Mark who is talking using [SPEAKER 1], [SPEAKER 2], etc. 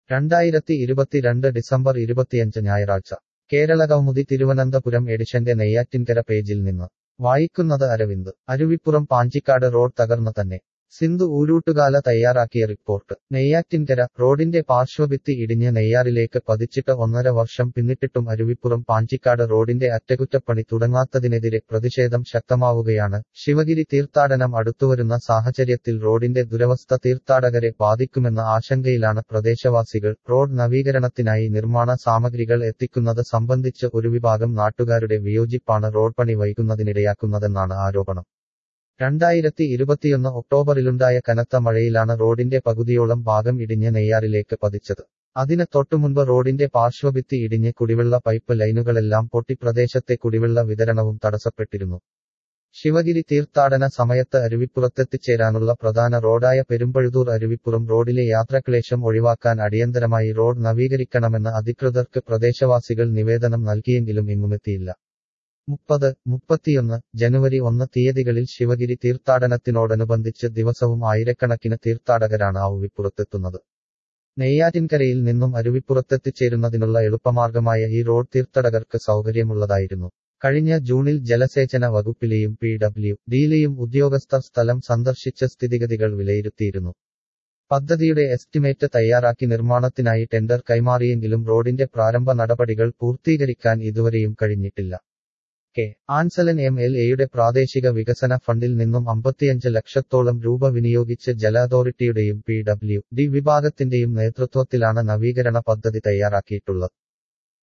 [SPEAKER 1] രണ്ടായിരത്തി ഇരുപത്തിരണ്ട് ഡിസംബർ ഇരുപത്തിയഞ്ച് ഞായറാഴ്ച കേരളകൗമുദി തിരുവനന്തപുരം എഡിഷന്റെ നെയ്യാറ്റിൻകര പേജിൽ നിന്ന് വായിക്കുന്നത് അരവിന്ദ് അരുവിപ്പുറം പാഞ്ചിക്കാട് റോഡ് തകർന്നു തന്നെ സിന്ധു ഊരൂട്ടുകാല തയ്യാറാക്കിയ റിപ്പോർട്ട് നെയ്യാറ്റിൻകര റോഡിന്റെ പാർശ്വഭിത്തി ഇടിഞ്ഞ് നെയ്യാറിലേക്ക് പതിച്ചിട്ട് ഒന്നര വർഷം പിന്നിട്ടിട്ടും അരുവിപ്പുറം പാഞ്ചിക്കാട് റോഡിന്റെ അറ്റകുറ്റപ്പണി തുടങ്ങാത്തതിനെതിരെ പ്രതിഷേധം ശക്തമാവുകയാണ് ശിവഗിരി തീർത്ഥാടനം അടുത്തുവരുന്ന സാഹചര്യത്തിൽ റോഡിന്റെ ദുരവസ്ഥ തീർത്ഥാടകരെ ബാധിക്കുമെന്ന ആശങ്കയിലാണ് പ്രദേശവാസികൾ റോഡ് നവീകരണത്തിനായി നിർമ്മാണ സാമഗ്രികൾ എത്തിക്കുന്നത് സംബന്ധിച്ച് ഒരു വിഭാഗം നാട്ടുകാരുടെ വിയോജിപ്പാണ് റോഡ് പണി വൈകുന്നതിനിടയാക്കുന്നതെന്നാണ് ആരോപണം രണ്ടായിരത്തി ഇരുപത്തിയൊന്ന് ഒക്ടോബറിലുണ്ടായ കനത്ത മഴയിലാണ് റോഡിന്റെ പകുതിയോളം ഭാഗം ഇടിഞ്ഞ് നെയ്യാറിലേക്ക് പതിച്ചത് അതിന് തൊട്ടുമുൻപ് റോഡിന്റെ പാർശ്വഭിത്തി ഇടിഞ്ഞ് കുടിവെള്ള പൈപ്പ് ലൈനുകളെല്ലാം പൊട്ടി പ്രദേശത്തെ കുടിവെള്ള വിതരണവും തടസ്സപ്പെട്ടിരുന്നു ശിവഗിരി തീർത്ഥാടന സമയത്ത് അരുവിപ്പുറത്തെത്തിച്ചേരാനുള്ള പ്രധാന റോഡായ പെരുമ്പഴുതൂർ അരുവിപ്പുറം റോഡിലെ യാത്രാക്ലേശം ഒഴിവാക്കാൻ അടിയന്തരമായി റോഡ് നവീകരിക്കണമെന്ന് അധികൃതർക്ക് പ്രദേശവാസികൾ നിവേദനം നൽകിയെങ്കിലും എങ്ങുമെത്തിയില്ല മുപ്പത് മുപ്പത്തിയൊന്ന് ജനുവരി ഒന്ന് തീയതികളിൽ ശിവഗിരി തീർത്ഥാടനത്തിനോടനുബന്ധിച്ച് ദിവസവും ആയിരക്കണക്കിന് തീർത്ഥാടകരാണ് ആവുവിപ്പുറത്തെത്തുന്നത് നെയ്യാറ്റിൻകരയിൽ നിന്നും അരുവിപ്പുറത്തെത്തിച്ചേരുന്നതിനുള്ള എളുപ്പമാർഗമായ ഈ റോഡ് തീർത്ഥാടകർക്ക് സൗകര്യമുള്ളതായിരുന്നു കഴിഞ്ഞ ജൂണിൽ ജലസേചന വകുപ്പിലെയും പി ഡബ്ല്യു ഡിയിലെയും ഉദ്യോഗസ്ഥർ സ്ഥലം സന്ദർശിച്ച സ്ഥിതിഗതികൾ വിലയിരുത്തിയിരുന്നു പദ്ധതിയുടെ എസ്റ്റിമേറ്റ് തയ്യാറാക്കി നിർമ്മാണത്തിനായി ടെൻഡർ കൈമാറിയെങ്കിലും റോഡിന്റെ പ്രാരംഭ നടപടികൾ പൂർത്തീകരിക്കാൻ ഇതുവരെയും കഴിഞ്ഞിട്ടില്ല കെ ആൻസലൻ എം എൽ എയുടെ പ്രാദേശിക വികസന ഫണ്ടിൽ നിന്നും അമ്പത്തിയഞ്ച് ലക്ഷത്തോളം രൂപ വിനിയോഗിച്ച് ജല അതോറിറ്റിയുടെയും പി ഡബ്ല്യു ഡി വിഭാഗത്തിന്റെയും നേതൃത്വത്തിലാണ് നവീകരണ പദ്ധതി തയ്യാറാക്കിയിട്ടുള്ളത്